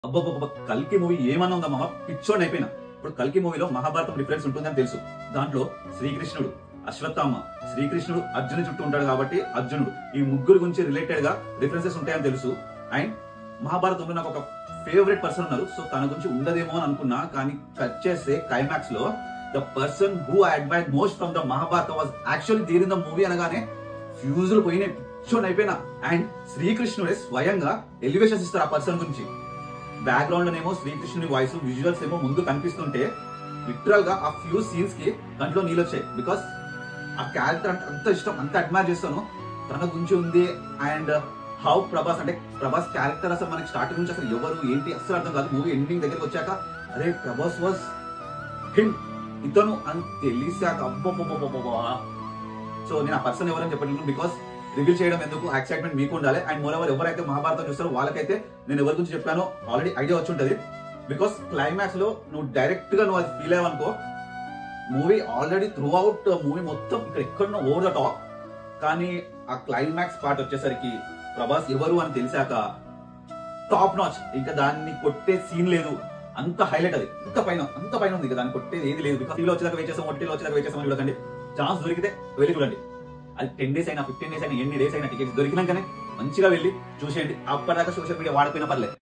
అబ్బబ్బబ్బ కల్కి మూవీ ఏమన్నా ఉందా మామ పిచ్చోని అయిపోయినా ఇప్పుడు కల్కి మూవీలో మహాభారతం రిఫరెన్స్ ఉంటుందని తెలుసు దాంట్లో శ్రీకృష్ణుడు అశ్వత్థామ శ్రీకృష్ణుడు అర్జును చుట్టూ ఉంటాడు కాబట్టి అర్జునుడు ఈ ముగ్గురు గురించి రిలేటెడ్ గా రిఫరెన్సెస్ ఉంటాయని తెలుసు అండ్ మహాభారతంలో నాకు ఒక ఫేవరెట్ పర్సన్ ఉన్నారు సో తన గురించి ఉండదేమో అని అనుకున్నా కానీ కట్ చేస్తే క్లైమాక్స్ లో the person who I admire most from the Mahabharata was actually తీరిన ద మూవీ అనగానే ఫ్యూజులు పోయినాయి పిచ్చోని అయిపోయినా అండ్ శ్రీకృష్ణుడే స్వయంగా ఎలివేషన్స్ ఇస్తారు ఆ పర్సన్ గురించి బ్యాక్గ్రౌండ్ ఏమో శ్రీకృష్ణుని వాయిస్ విజువల్స్ ఏమో ముందు కనిపిస్తుంటే లిటరల్ గా ఆ ఫ్యూ సీన్స్ కి కంట్లో నీళ్ళు వచ్చాయి బికాస్ ఆ క్యారెక్టర్ అంటే అంత ఇష్టం అంత అడ్మైర్ చేస్తాను తన గురించి ఉంది అండ్ హౌ ప్రభాస్ అంటే ప్రభాస్ క్యారెక్టర్ అసలు మనకి స్టార్టింగ్ నుంచి అసలు ఎవరు ఏంటి అసలు అర్థం కాదు మూవీ ఎండింగ్ దగ్గరికి వచ్చాక అరే ప్రభాస్ వాస్ హిమ్ ఇతను అని తెలిసాక అబ్బబ్బబ్బబ్బబ్బా సో నేను ఆ పర్సన్ ఎవరని చెప్పలేను బికాస్ రివీల్ చేయడం ఎందుకు ఎక్సైట్మెంట్ మీకు ఉండాలి అండ్ మోర్ ఎవర్ ఎవరైతే మహాభారతం చూస్తారో వాళ్ళకైతే నేను ఎవరి గురించి చెప్పానో ఆల్రెడీ ఐడియా వచ్చి ఉంటుంది బికాస్ క్లైమాక్స్ లో నువ్వు డైరెక్ట్ గా నువ్వు అది ఫీల్ అయ్యావనుకో movie already throughout movie మొత్తం ఇక్కడ ఎక్కడో ఓవర్ ద టాప్ కానీ ఆ క్లైమాక్స్ పార్ట్ వచ్చేసరికి ప్రభాస్ ఎవరు అని తెలిసాక టాప్ నాచ్ ఇంకా దాన్ని కొట్టే సీన్ లేదు అంత హైలైట్ అది అంత పైన అంత పైన ఉంది ఇక దాన్ని కొట్టేది ఏది లేదు బికాస్ టీలో వచ్చేదాకా వెయిట్ చేస్తాం ఒట్టిలో వచ్చేదాకా వెయిట్ చేస్తామని చూడకండి ఛాన్స్ దొరికితే వెళ్ళి చూడండి అది టెన్ డేస్ అయినా ఫిఫ్టీన్ డేస్ అయినా ఎన్ని డేస్ అయినా టికెట్స్ దొరికినాకనే మంచిగా వెళ్ళి చూసేయండి అప్పటిదాకా సోషల్ మీడియా వాడకపోయినా పర్లేదు